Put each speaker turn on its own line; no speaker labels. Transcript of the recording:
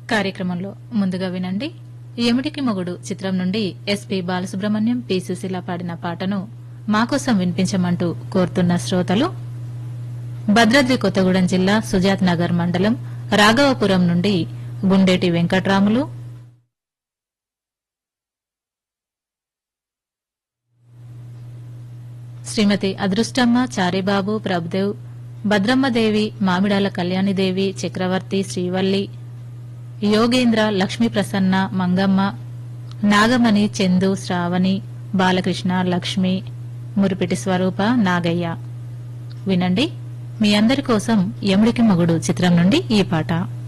కార్యక్రమంలో ముందుగా వినండి ఎమిడికి మొగుడు చిత్రం నుండి ఎస్పి బాలసుబ్రహ్మణ్యం పి సుశీల పాడిన పాటను మాకోసం వినిపించమంటూ కోరుతున్న శ్రోతలు భద్రాద్రి కొత్తగూడెం జిల్లా సుజాత్ నగర్ మండలం రాఘవపురం నుండి గుండేటి వెంకట్రాములు శ్రీమతి అదృష్టమ్మ చారిబాబు ప్రభుదేవ్ భద్రమ్మదేవి మామిడాల కళ్యాణిదేవి చక్రవర్తి శ్రీవల్లి యోగేంద్ర లక్ష్మీ ప్రసన్న మంగమ్మ నాగమణి చందు శ్రావణి బాలకృష్ణ లక్ష్మి మురిపిటి స్వరూప నాగయ్య వినండి మీ అందరి కోసం యముడికి మగుడు చిత్రం నుండి ఈ పాట